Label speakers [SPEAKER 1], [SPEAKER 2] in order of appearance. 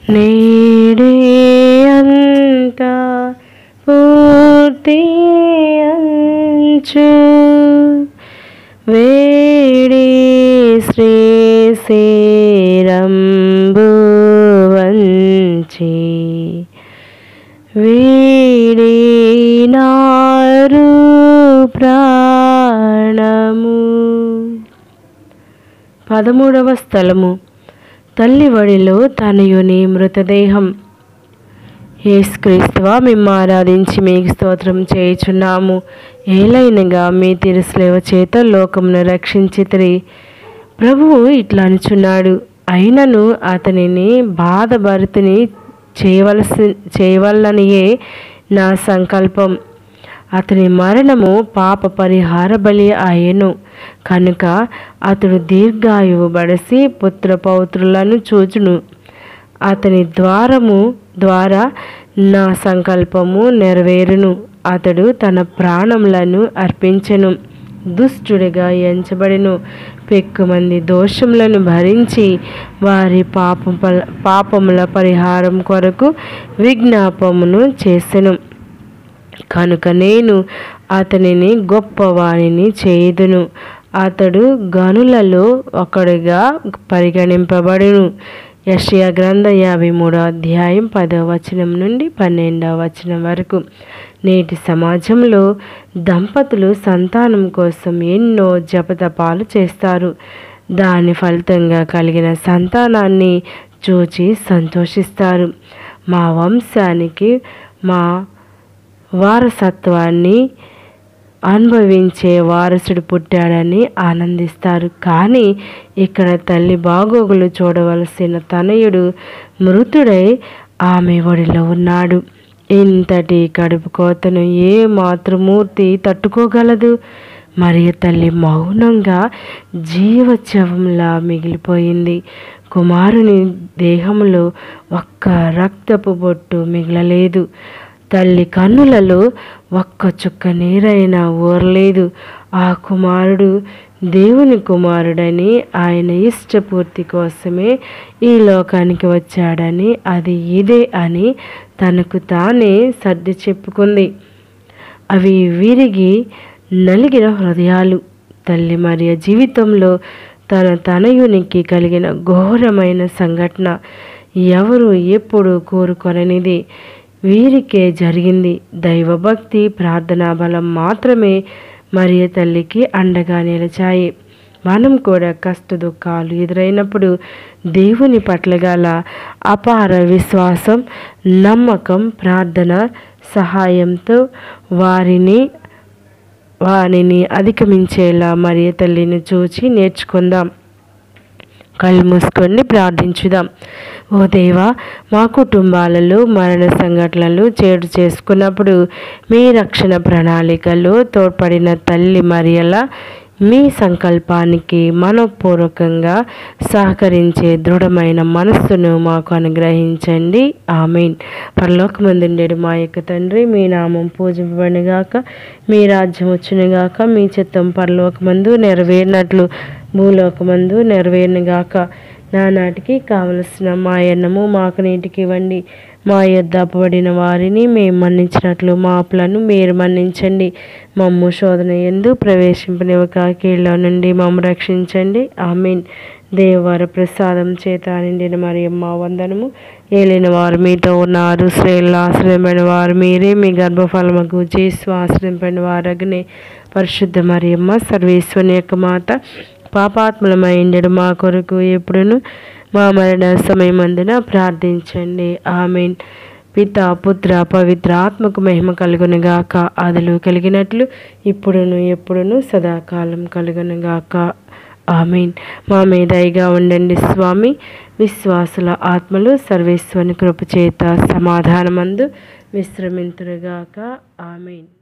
[SPEAKER 1] నేడే అంత పూర్తి అంచు వేడి శ్రీ శ్రీరంబు వంచి వీడినారు ప్రాణము పదమూడవ స్థలము తల్లి వడిలో తనయుని మృతదేహం యేసుక్రీస్తువా మేము ఆరాధించి మీకు స్తోత్రం చేయుచున్నాము ఏలైనగా మీ తిరుసలేవ చేత లోకమును రక్షించితిరి ప్రభువు ఇట్లా అనుచున్నాడు అయినను అతనిని బాధభరితిని చేయవలసి చేయవలనియే నా సంకల్పం అతని మరణము పాప పరిహార బలి ఆయను కనుక అతడు దీర్ఘాయువు బడసి పుత్ర పౌత్రులను చూచును అతని ద్వారము ద్వారా నా సంకల్పము నెరవేరును అతడు తన ప్రాణములను అర్పించెను దుష్టుడిగా ఎంచబడిను పెక్కుమంది దోషములను భరించి వారి పాపం పాపముల పరిహారం కొరకు విజ్ఞాపమును చేసెను కనుక నేను అతనిని గొప్పవాణిని చేయుదును అతడు గనులలో ఒకడుగా పరిగణింపబడును యషయా గ్రంథ యాభై మూడో అధ్యాయం పదవ వచనం నుండి పన్నెండవ వచనం వరకు నేటి సమాజంలో దంపతులు సంతానం కోసం ఎన్నో జపతపాలు చేస్తారు దాని ఫలితంగా కలిగిన సంతానాన్ని చూచి సంతోషిస్తారు మా వంశానికి మా వారసత్వాన్ని అనుభవించే వారసుడు పుట్టాడని ఆనందిస్తారు కానీ ఇక్కడ తల్లి బాగోగులు చూడవలసిన తనయుడు మృతుడై ఆమె ఒడిలో ఉన్నాడు ఇంతటి కడుపు కోతను ఏ మాతృమూర్తి తట్టుకోగలదు మరియు తల్లి మౌనంగా జీవచవంలా మిగిలిపోయింది కుమారుని దేహంలో ఒక్క రక్తపు బొట్టు మిగలలేదు తల్లి కన్నులలో ఒక్క చుక్క నీరైనా ఊరలేదు ఆ కుమారుడు దేవుని కుమారుడని ఆయన ఇష్టపూర్తి కోసమే ఈ లోకానికి వచ్చాడని అది ఇదే అని తనకు తానే సర్ది చెప్పుకుంది అవి విరిగి నలిగిన హృదయాలు తల్లి మరియ జీవితంలో తన తనయునికి కలిగిన ఘోరమైన సంఘటన ఎవరు ఎప్పుడు కోరుకొననిది వీరికే జరిగింది దైవభక్తి ప్రార్థనా బలం మాత్రమే మరియ తల్లికి అండగా నిలిచాయి మనం కూడా కష్ట దుఃఖాలు ఎదురైనప్పుడు దేవుని పట్ల గల అపార విశ్వాసం నమ్మకం ప్రార్థన సహాయంతో వారిని వారిని అధిగమించేలా మరియ తల్లిని చూచి నేర్చుకుందాం కళ్ళు మూసుకొని ప్రార్థించుదాం ఓ దేవా మా కుటుంబాలలో మరణ సంఘటనలు చేటు చేసుకున్నప్పుడు మీ రక్షణ ప్రణాళికలో తోడ్పడిన తల్లి మరియల మీ సంకల్పానికి మనపూర్వకంగా సహకరించే దృఢమైన మనస్సును మాకు అనుగ్రహించండి ఆమెన్ పరలోకమందుండేడు మా యొక్క తండ్రి మీ నామం పూజింపబడిగాక మీ రాజ్యం వచ్చునుగాక మీ చిత్తం పరలోకమందు నెరవేరినట్లు భూలోకమందు నెరవేరునుగాక నానాటికి కావలసిన మా అన్నము మాకు నీటికి ఇవ్వండి మా యొద్ద అప్పబడిన వారిని మేము మన్నించినట్లు మా అప్పులను మీరు మన్నించండి మమ్ము శోధన ఎందు ప్రవేశింపనివ్వక కీళ్ళ నుండి మమ్ము రక్షించండి ఆమీన్ దేవవార ప్రసాదం చేత నిండిన మరియమ్మ వందనము ఏలిన వారు మీతో ఉన్నారు శ్రేయులు ఆశ్రయమైన వారు మీరే మీ గర్భఫలముకు చేసు ఆశ్రయింపని వారగనే పరిశుద్ధ మరియమ్మ సర్వేశ్వని యొక్క మాత పాపాత్మలమైండడు మా కొరకు ఎప్పుడును మా మరణ సమయమందున ప్రార్థించండి ఆమెన్ పిత పుత్ర పవిత్ర ఆత్మకు మహిమ కలుగునుగాక అదలు కలిగినట్లు ఇప్పుడును ఎప్పుడును సదాకాలం కలుగునుగాక ఆమెన్ మా మీదయిగా ఉండండి స్వామి విశ్వాసుల ఆత్మలు సర్వేశ్వని కృపచేత సమాధానమందు విశ్రమింతురుగాక ఆమెన్